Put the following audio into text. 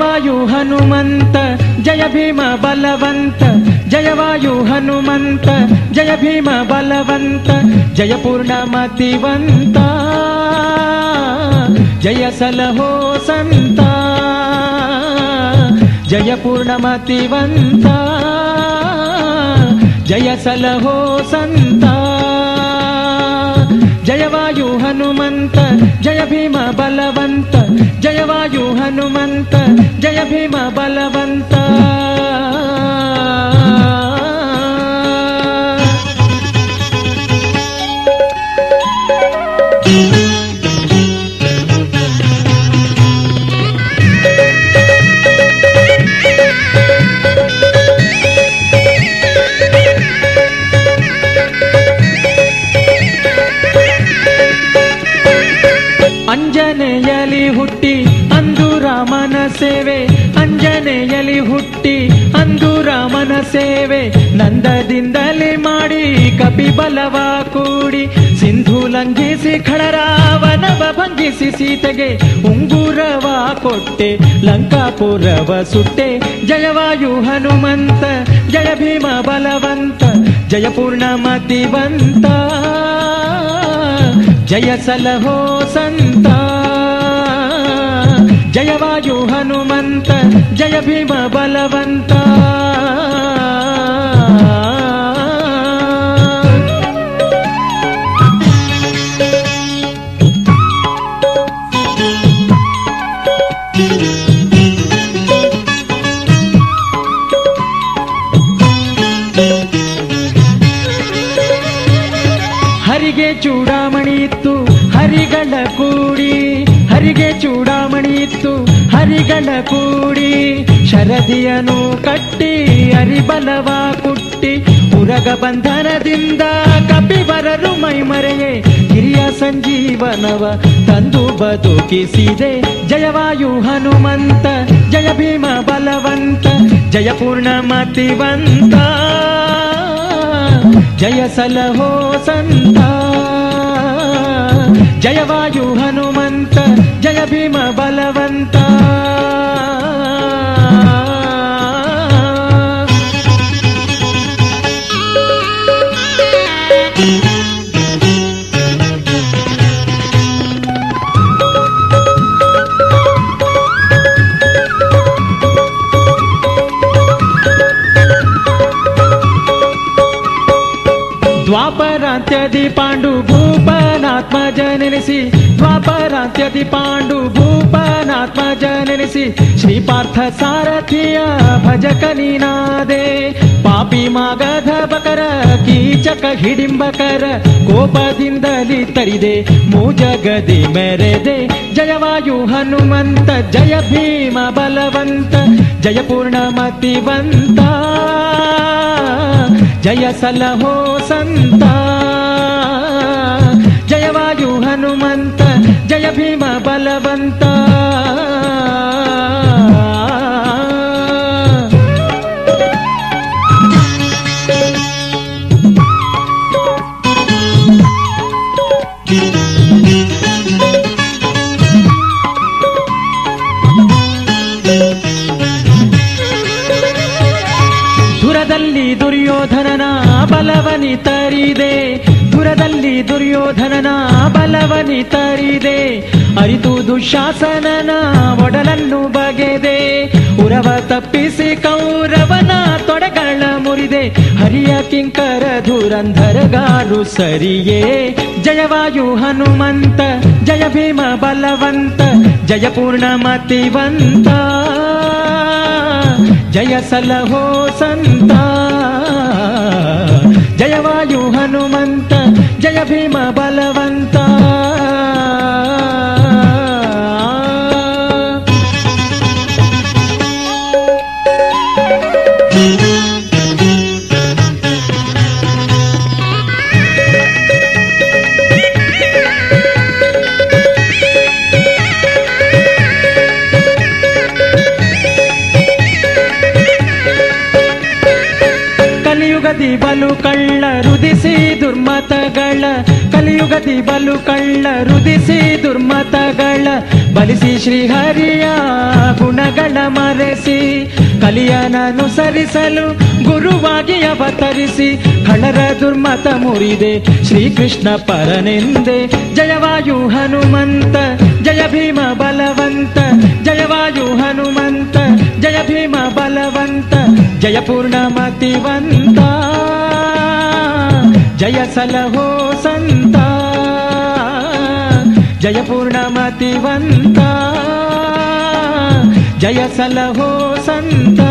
ಜಯವಾಯು ಹನುಮಂತ ಜಯ ಭೀಮ ಬಲವಂತ ಜಯವಾಯು ಹನುಮಂತ ಜಯ ಭೀಮ ಬಲವಂತ ಜಯ ಪೂರ್ಣಮತಿವಂತ ಜಯ ಸಲಹೋ ಸಂತ ಜಯ ಪೂರ್ಣಮತಿವಂತ ಜಯ ಸಲಹೋ ಸಂತ ಜಯವಾಯು ಹನುಮಂತ ಜಯ ಭೀಮ ಬಲವಂತ ಜಯವಾಯು ಹನುಮಂತ ಜಯ ಭೀಮ ಬಲವಂತ ಅಂಜನೆಯಲಿ ಹುಟ್ಟಿ ಅಂದು ರಾಮನ ಸೇವೆ ಅಂಜನೆಯಲಿ ಹುಟ್ಟಿ ಅಂದು ರಾಮನ ಸೇವೆ ನಂದದಿಂದಲೇ ಮಾಡಿ ಕಪಿಬಲವ ಕೂಡಿ ಸಿಂಧು ಲಂಘಿಸಿ ಖಳರಾವನವ ಭಂಗಿಸಿ ಸೀತೆಗೆ ಉಂಗುರವ ಕೊಟ್ಟೆ ಲಂಕಾಪುರವ ಸುಟ್ಟೆ ಜಯವಾಯು ಹನುಮಂತ ಜಯ ಭೀಮ ಬಲವಂತ ಜಯ ಪೂರ್ಣಮತಿವಂತ ಜಯ ಸಲಹೋ ಸಂತ ಜಯವಾಯು ಹನುಮಂತ ಜಯ ಭೀಮ ಬಲವಂತ ಹರಿಗೆ ಚೂಡಾಮಣಿ ಇತ್ತು ಹರಿಗಳ ಕೂಡಿ ಹರಿಗೆ ಚೂಡಾಮಣಿ ಇತ್ತು ಹರಿಗಳ ಕೂಡಿ ಶರದಿಯನು ಕಟ್ಟಿ ಹರಿಬಲವ ಕುಟ್ಟಿ ಉರಗ ಬಂಧನದಿಂದ ಕಪಿವರರು ಮೈಮರೆಯೇ ಹಿರಿಯ ಸಂಜೀವನವ ತಂದು ಬದುಕಿಸಿದೆ ಜಯವಾಯು ಹನುಮಂತ ಜಯ ಭೀಮ ಬಲವಂತ ಜಯ ಪೂರ್ಣಮತಿವಂತ ಜಯ ಸಲಹೋ ಸಂತ ಜಯವಾಯು ಹನುಮಂತ ಜಯ ಭೀಮ ಬಲವಂತ ದ್ವಾಪರಾಂತ್ಯದಿ ಪಾಂಡು ಭೂಪನಾತ್ಮಜ ನೆನೆಸಿ ದ್ವಾಪರಾಂತ್ಯದಿ ಪಾಂಡು ಭೂಪನಾತ್ಮಜ ನೆನೆಸಿ ಶ್ರೀಪಾರ್ಥ ಸಾರಥಿಯ ಭಜಕ ನೀನಾದೆ ಪಾಪಿ ಮಾಗಧ ಬಕರ ಕೀಚಕ ಹಿಡಿಂಬಕರ ಕೋಪದಿಂದಲಿ ತರಿದೆ ಮೂಜಗದಿ ಮೆರೆದೆ ಜಯವಾಯು ಹನುಮಂತ ಜಯ ಭೀಮ ಬಲವಂತ ಜಯ ಪೂರ್ಣಮತಿವಂತ ಜಯ ಸಲಹೋ ಸಂತ ಜಯವಾಯು ಹನುಮಂತ ಜಯ ಭೀಮ ಬಲವಂತ ದುರದಲ್ಲಿ ದುರ್ಯೋಧನನ ಬಲವನಿ ತರಿದೆ ದುರದಲ್ಲಿ ದುರ್ಯೋಧನನ ಬಲವನಿ ತರಿದೆ ಅರಿತು ದುಶಾಸನನ ಒಡಲನ್ನು ಬಗೆದೆ ಉರವ ತಪ್ಪಿಸಿ ಕೌರವನ ತೊಡೆಗಳ ಮುರಿದೆ ಹರಿಯ ಕಿಂಕರ ಧುರಂಧರಗಾರು ಸರಿಯೇ ಜಯವಾಯು ಹನುಮಂತ ಜಯ ಭೀಮ ಬಲವಂತ ಜಯ ಪೂರ್ಣಮತಿವಂತ ಜಯ ಸಲಹೋ ಸಂತ ಜಯವಾಯು ಹನುಮಂತ ಜಯ ಭೀಮ ಬಲವಂತ ಕಲಿಯುಗದಿ ಬಲು ಕಳ್ಳ ರುದಿಸಿ ದುರ್ಮತಗಳ ಕಲಿಯುಗದಿ ಬಲು ಕಳ್ಳ ರುದಿಸಿ ದುರ್ಮತಗಳ ಕಲಿಸಿ ಶ್ರೀಹರಿಯ ಗುಣಗಳ ಮರೆಸಿ ಕಲಿಯನನುಸರಿಸಲು ಗುರುವಾಗಿ ಅವತರಿಸಿ ಹಳರ ದುರ್ಮತ ಮುರಿದೆ ಶ್ರೀಕೃಷ್ಣ ಪರನೆಂದೆ ಜಯವಾಯು ಹನುಮಂತ ಜಯ ಭೀಮ ಬಲವಂತ ಜಯವಾಯು ಹನುಮಂತ ಜಯ ಭೀಮ ಬಲವಂತ ಜಯ ಪೂರ್ಣಮತಿವಂತ ಜಯ ಸಲಹೋ ಸಂತ ಜಯ ಪೂರ್ಣಮತಿವಂತ ಜಯ ಸಲಹೋ ಸಂತ